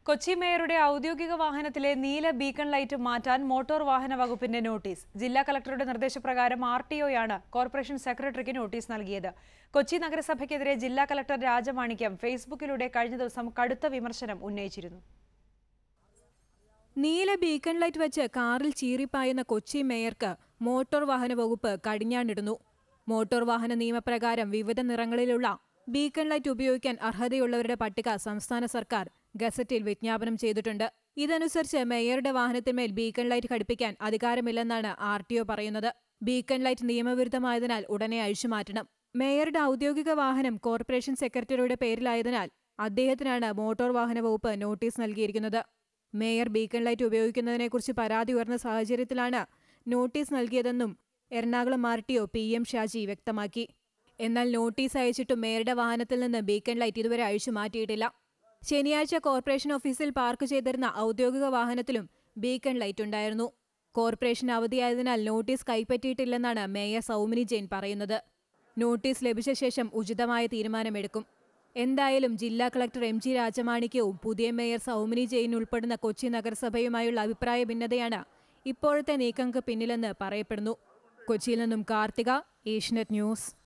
കൊച്ചി മേയറുടെ ഔദ്യോഗിക വാഹനത്തിലെ നീല ബീക്കൺ ലൈറ്റ് മാറ്റാൻ മോട്ടോർ വാഹന വകുപ്പിന്റെ നോട്ടീസ് ജില്ലാ കളക്ടറുടെ നിർദ്ദേശപ്രകാരം ആർ ടി ഒയാണ് കോർപ്പറേഷൻ സെക്രട്ടറിക്ക് നോട്ടീസ് നൽകിയത് കൊച്ചി നഗരസഭയ്ക്കെതിരെ ജില്ലാ കളക്ടർ രാജമാണിക്യം ഫേസ്ബുക്കിലൂടെ കഴിഞ്ഞ ദിവസം കടുത്ത വിമർശനം ഉന്നയിച്ചിരുന്നു നീല ബീക്കൺ ലൈറ്റ് വെച്ച് കാറിൽ ചീറിപ്പായുന്ന കൊച്ചി മേയർക്ക് മോട്ടോർ വാഹന വകുപ്പ് കടിഞ്ഞാണിടുന്നു മോട്ടോർ വാഹന നിയമപ്രകാരം വിവിധ നിറങ്ങളിലുള്ള ബീക്കൺ ലൈറ്റ് ഉപയോഗിക്കാൻ അർഹതയുള്ളവരുടെ പട്ടിക സംസ്ഥാന സർക്കാർ ഗസറ്റിൽ വിജ്ഞാപനം ചെയ്തിട്ടുണ്ട് ഇതനുസരിച്ച് മേയറുടെ വാഹനത്തിന്മേൽ ബീക്കൺ ലൈറ്റ് ഘടിപ്പിക്കാൻ അധികാരമില്ലെന്നാണ് ആർ ടി ഒ പറയുന്നത് ബീക്കൺ ലൈറ്റ് നിയമവിരുദ്ധമായതിനാൽ ഉടനെ അഴിച്ചുമാറ്റണം മേയറുടെ ഔദ്യോഗിക വാഹനം കോർപ്പറേഷൻ സെക്രട്ടറിയുടെ പേരിലായതിനാൽ അദ്ദേഹത്തിനാണ് മോട്ടോർ വാഹന വകുപ്പ് നോട്ടീസ് നൽകിയിരിക്കുന്നത് മേയർ ബീക്കൺ ലൈറ്റ് ഉപയോഗിക്കുന്നതിനെക്കുറിച്ച് പരാതി ഉയർന്ന സാഹചര്യത്തിലാണ് നോട്ടീസ് നൽകിയതെന്നും Ernakulam R T O P M Shaji വ്യക്തമാക്കി എന്നാൽ നോട്ടീസ് അയച്ചിട്ടും മേയറുടെ വാഹനത്തിൽ നിന്ന് ബീക്കൺ ലൈറ്റ് ഇതുവരെ അഴിച്ചു മാറ്റിയിട്ടില്ല ശനിയാഴ്ച കോർപ്പറേഷൻ ഓഫീസിൽ പാർക്ക് ചെയ്തിരുന്ന ഔദ്യോഗിക വാഹനത്തിലും ബീക്കൺ ലൈറ്റ് ഉണ്ടായിരുന്നു കോർപ്പറേഷൻ അവധിയായതിനാൽ നോട്ടീസ് കൈപ്പറ്റിയിട്ടില്ലെന്നാണ് മേയർ സൗമിനി ജെയിൻ പറയുന്നത് നോട്ടീസ് ലഭിച്ച ശേഷം ഉചിതമായ തീരുമാനമെടുക്കും എന്തായാലും ജില്ലാ കളക്ടർ എം ജി രാജമാണിക്യവും പുതിയ മേയർ സൗമിനി ജെയിൻ ഉൾപ്പെടുന്ന കൊച്ചി നഗരസഭയുമായുള്ള അഭിപ്രായ ഭിന്നതയാണ് ഇപ്പോഴത്തെ നീക്കങ്ങൾക്ക് പിന്നിലെന്ന് പറയപ്പെടുന്നു കൊച്ചിയിൽ നിന്നും കാർത്തിക ഏഷ്യനെറ്റ് ന്യൂസ്